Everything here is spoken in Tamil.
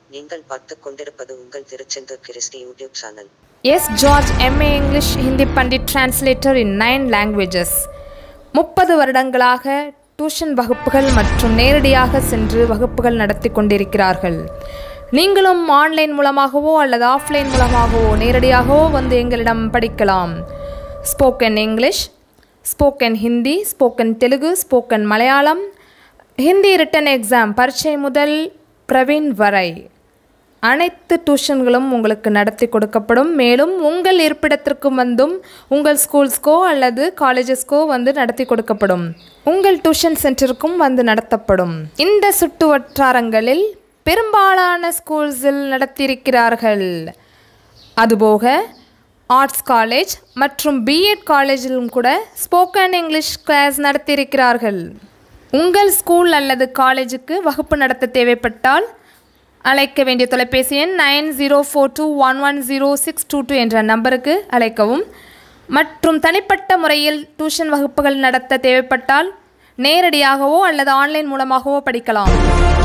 நீங்கள் பார்த்துக் கொண்டிருப்பது உங்கள் Tiruchendur Christy YouTube channel S George MA English Hindi pandit translator in nine languages முப்பது வருடங்களாக டியூஷன் வகுப்புகள் மற்றும் நேரடியாக சென்று வகுப்புகள் நடத்தி கொண்டிருக்கிறார்கள் நீங்களும் ஆன்லைன் மூலமாகவோ அல்லது ஆஃப்லைன் மூலமாகவோ நேரடியாகவோ வந்து எங்களிடம் படிக்கலாம் spoken English spoken Hindi spoken Telugu spoken Malayalam Hindi written exam பரீட்சை முதல் பிரவீன் வரை அனைத்து டியூஷன்களும் உங்களுக்கு நடத்தி கொடுக்கப்படும் மேலும் உங்கள் இருப்பிடத்திற்கு வந்தும் உங்கள் ஸ்கூல்ஸ்க்கோ அல்லது காலேஜஸ்க்கோ வந்து நடத்தி கொடுக்கப்படும் உங்கள் டியூஷன் சென்டருக்கும் வந்து நடத்தப்படும் இந்த சுற்று வட்டாரங்களில் பெரும்பாலான ஸ்கூல்ஸில் நடத்தியிருக்கிறார்கள் அதுபோக ஆர்ட்ஸ் காலேஜ் மற்றும் பிஎட் காலேஜிலும் கூட ஸ்போக்கன் இங்கிலீஷ் கிளாஸ் நடத்தியிருக்கிறார்கள் உங்கள் ஸ்கூல் அல்லது காலேஜுக்கு வகுப்பு நடத்த தேவைப்பட்டால் அழைக்க வேண்டிய தொலைபேசி எண் nine zero four two one one zero six two two என்ற நம்பருக்கு அழைக்கவும் மற்றும் தனிப்பட்ட முறையில் டியூஷன் வகுப்புகள் நடத்த தேவைப்பட்டால் நேரடியாகவோ அல்லது ஆன்லைன் மூலமாகவோ படிக்கலாம்